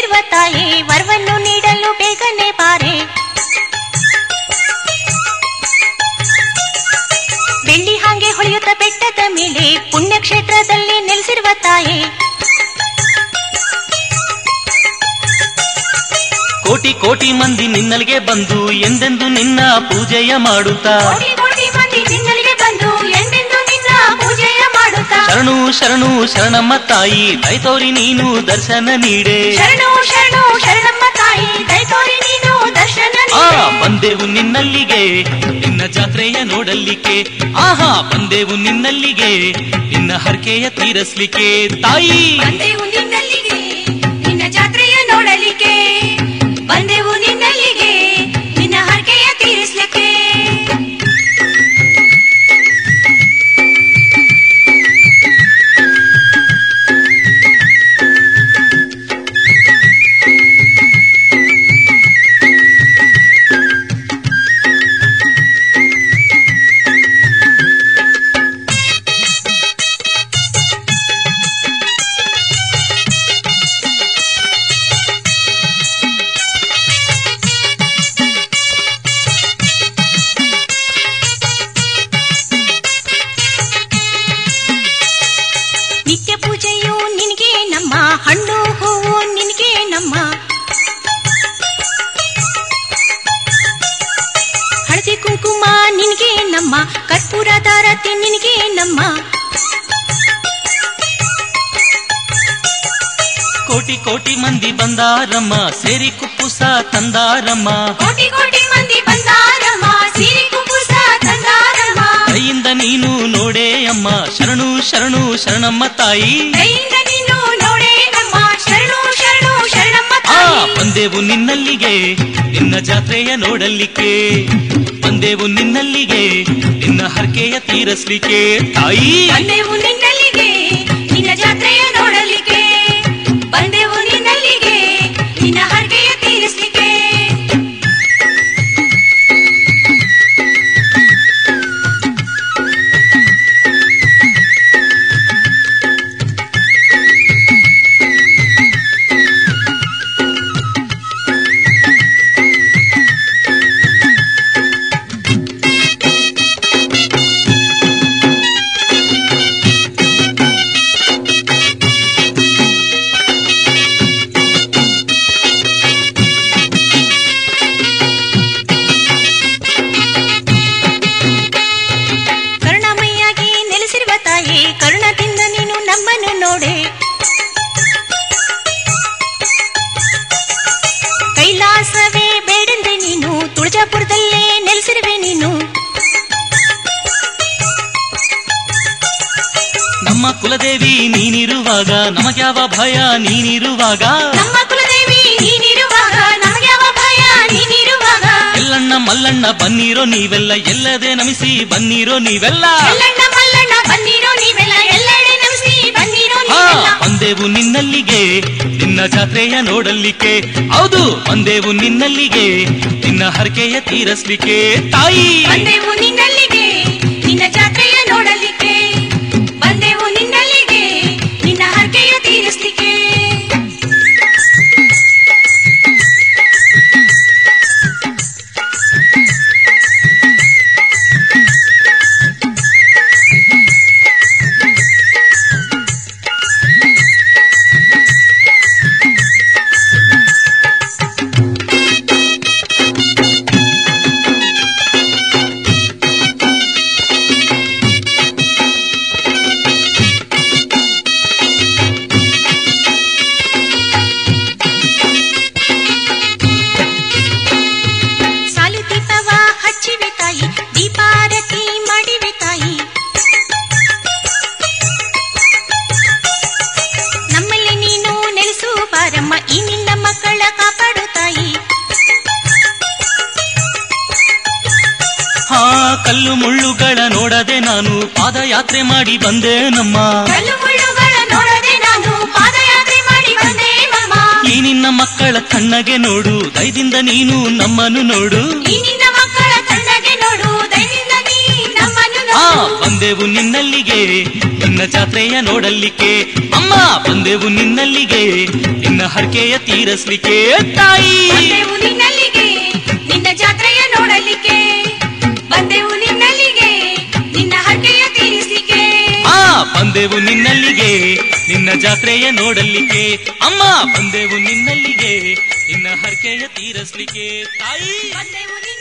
ನೆಲೆಸಿರುವ ತಾಯಿ ವರವನ್ನು ನೀಡಲು ಬೇಗನೆ ಬಾರೆ ಬೆಳ್ಳಿ ಹಾಗೆ ಹೊಳೆಯುತ್ತ ಬೆಟ್ಟದ ಮೇಲೆ ಪುಣ್ಯಕ್ಷೇತ್ರದಲ್ಲಿ ನೆಲೆಸಿರುವ ತಾಯಿ ಕೋಟಿ ಕೋಟಿ ಮಂದಿ ನಿನ್ನಲ್ಲಿಗೆ ಬಂದು ಎಂದೆಂದು ನಿನ್ನ ಪೂಜೆಯ ಮಾಡುತ್ತಾ ಕೋಟಿ ಕೋಟಿ ಮಂದಿ ನಿನ್ನಲ್ಲಿಗೆ ಬಂದು ಎಂದೆಂದು ನಿನ್ನ ಪೂಜೆಯ ಮಾಡುತ್ತಾ ಶರಣು ಶರಣು ಶರಣಮ್ಮ ತಾಯಿ ದೈತೋರಿ ನೀನು ದರ್ಶನ ನೀಡೆ ಶರಣು ಶರಣು ಶರಣಮ್ಮ ತಾಯಿ ದಯತೋರಿ ನೀನು ದರ್ಶನ ಆ ನೀಡೆ. ಬಂದೆವು ನಿನ್ನಲ್ಲಿಗೆ ನಿನ್ನ ಜಾತ್ರೆಯ ನೋಡಲಿಕ್ಕೆ ಆಹಾ ಬಂದೆವು ನಿನ್ನಲ್ಲಿಗೆ ನಿನ್ನ ಹರಕೆಯ ತೀರಸ್ಲಿಕ್ಕೆ ತಾಯಿ ಬಂದೆವು ನಿನ್ನಲ್ಲಿಗೆ ನಿನ್ನ ಜಾತ್ರೆಯ ನೋಡಲಿಕ್ಕೆ ಬಂದೆವು ನಿನ್ನಲ್ಲಿಗೆ ನಿನ್ನ ಹರಕೆಯ ತೀರಿಸ್ಲಿಕ್ಕೆ ನಿತ್ಯ ಪೂಜೆಯು ನಿನಗೆ ನಮ್ಮ ಹಣ್ಣು ಹೂವು ನಿನಗೆ ನಮ್ಮ ಹಳದಿ ಕುಂಕುಮ ನಿನಗೆ ನಮ್ಮ ಕರ್ಪೂರ ದಾರತಿ ನಿನಗೆ ನಮ್ಮ ಕೋಟಿ ಕೋಟಿ ಮಂದಿ ಬಂದಾರಮ್ಮ ಸೇರಿ ಕುಪ್ಪುಸ ತಂದಾರಮ್ಮ ಕೋಟಿ ಕೋಟಿ ಮಂದಿ ಬಂದಾರಮ್ಮ ಸೀರೆ ಕುಪ್ಪುಸ ತಂದಾರಮ್ಮ ಕೈಯಿಂದ ನೀನು ನೋಡೇ ಅಮ್ಮ ಶರಣು ಶರಣು ಶರಣಮ್ಮ ತಾಯಿ ಕೈಯಿಂದ ನೀನು ನೋಡೇ ನಮ್ಮ ಶರಣು ಶರಣು ಶರಣಮ್ಮ ಆ ತಾಯಿ ಬಂದೆವು ನಿನ್ನಲ್ಲಿಗೆ ನಿನ್ನ ಜಾತ್ರೆಯ ನೋಡಲಿಕ್ಕೆ ಬಂದೆವು ನಿನ್ನಲ್ಲಿಗೆ ನಿನ್ನ ಹರಕೆಯ ತೀರಸ್ಲಿಕ್ಕೆ ತಾಯಿ ಬಂದೆವು ನಿನ್ನಲ್ಲಿಗೆ ನಿನ್ನ ಜಾತ್ರೆಯ ನೋಡಲಿಕ್ಕೆ ಬಂದೆವು ನಿನ್ನಲ್ಲಿಗೆ ನಿನ್ನ ಹರಕೆಯ ತೀರಿಸ್ಲಿಕ್ಕೆ ಕರುಣಾಮಯ್ಯಾಗಿ ನೆಲೆಸಿರುವ ತಾಯಿ ಕರುಣದಿಂದ ನೀನು ನಮ್ಮನ್ನು ನೋಡೆ ಕೈಲಾಸವೇ ಬೇಡೆಂದ್ರೆ ನೀನು ತುಳಜಾಪುರದಲ್ಲೇ ನೆಲೆಸಿರುವೆ ನೀನು ನಮ್ಮ ಕುಲದೇವಿ ನೀನಿರುವಾಗ ನಮಗ್ಯಾವ ಭಯ ನೀನಿರುವಾಗ ನಮ್ಮ ಕುಲದೇವಿ ನೀನಿರುವಾಗ ನಮಗ್ಯಾವ ಭಯ ನೀನಿರುವಾಗ ಎಲ್ಲಣ್ಣ ಮಲ್ಲಣ್ಣ ಬನ್ನಿರೋ ನೀವೆಲ್ಲ ಎಲ್ಲದೆ ನಮಿಸಿ ಬನ್ನಿರೋ ನೀವೆಲ್ಲ ಎಲ್ಲಣ್ಣ ಮಲ್ಲಣ್ಣ ಬನ್ನಿರೋ ನೀವೆಲ್ಲ ಎಲ್ಲೆಡೆ ನಮಿಸಿ ಬನ್ನಿರೋ ಹಾ ನೀವೆಲ್ಲ ಬಂದೆವು ನಿನ್ನಲ್ಲಿಗೆ ನಿನ್ನ ಜಾತ್ರೆಯ ನೋಡಲಿಕ್ಕೆ ಹೌದು ಬಂದೆವು ನಿನ್ನಲ್ಲಿಗೆ ನಿನ್ನ ಹರಕೆಯ ತೀರಸ್ಲಿಕ್ಕೆ ತಾಯಿ ಬಂದೆವು ನಿನ್ನಲ್ಲಿಗೆ ನಿನ್ನ ಜಾತ್ರೆಯ ನೋಡಲಿಕ್ಕೆ ಬಂದೆವು ನಿನ್ನಲ್ಲಿಗೆ ನಿನ್ನ ಹರಕೆಯ ತೀರಿಸ್ಲಿಕ್ಕೆ ಸಾಲು ದೀಪವ ಹಚ್ಚಿವೆ ತಾಯಿ ದೀಪಾರತಿ ಮಾಡಿವೆ ತಾಯಿ ನಮ್ಮಲ್ಲಿ ನೀನು ನೆಲೆಸು ಬಾರಮ್ಮ ಈ ನಿನ್ನ ಮಕ್ಕಳ ಕಾಪಾಡು ತಾಯಿ ಹಾ ಕಲ್ಲು ಮುಳ್ಳುಗಳ ನೋಡದೆ ನಾನು ಪಾದಯಾತ್ರೆ ಮಾಡಿ ಬಂದೆ ನಮ್ಮ ಕಲ್ಲು ಮುಳ್ಳುಗಳ ನೋಡದೆ ನಾನು ಪಾದಯಾತ್ರೆ ಮಾಡಿ ಬಂದೆ ಮಮ್ಮ ಈ ನಿನ್ನ ಮಕ್ಕಳ ಕಣ್ಣಗೆ ನೋಡು ದಯದಿಂದ ನೀನು ನಮ್ಮನ್ನು ನೋಡು ಈ ನಿನ್ನ ಮಕ್ಕಳ ಕಣ್ಣಗೆ ನೋಡು ದಯದಿಂದ ನೀ ನಮ್ಮನ್ನು ಆ ನೋಡು ಬಂದೆವು ನಿನ್ನಲ್ಲಿಗೆ ನಿನ್ನ ಜಾತ್ರೆಯ ನೋಡಲಿಕ್ಕೆ ಅಮ್ಮ ಬಂದೆವು ನಿನ್ನಲ್ಲಿಗೆ ನಿನ್ನ ಹರಕೆಯ ತೀರಸ್ಲಿಕ್ಕೆ ತಾಯಿ ಬಂದೆವು ನಿನ್ನಲ್ಲಿಗೆ ನಿನ್ನ ಜಾತ್ರೆಯ ನೋಡಲಿಕ್ಕೆ ಬಂದೆವು ನಿನ್ನಲ್ಲಿಗೆ ನಿನ್ನ ಹರಕೆಯ ತೀರಿಸ್ಲಿಕ್ಕೆ ಆ ಬಂದೆವು ನಿನ್ನಲ್ಲಿಗೆ ನಿನ್ನ ಜಾತ್ರೆಯ ನೋಡಲಿಕ್ಕೆ ಅಮ್ಮ ಬಂದೆವು ನಿನ್ನಲ್ಲಿಗೆ ನಿನ್ನ ಹರಕೆಯ ತೀರಸ್ಲಿಕ್ಕೆ ತಾಯಿ ಬಂದೆವು ನಿನ್ನ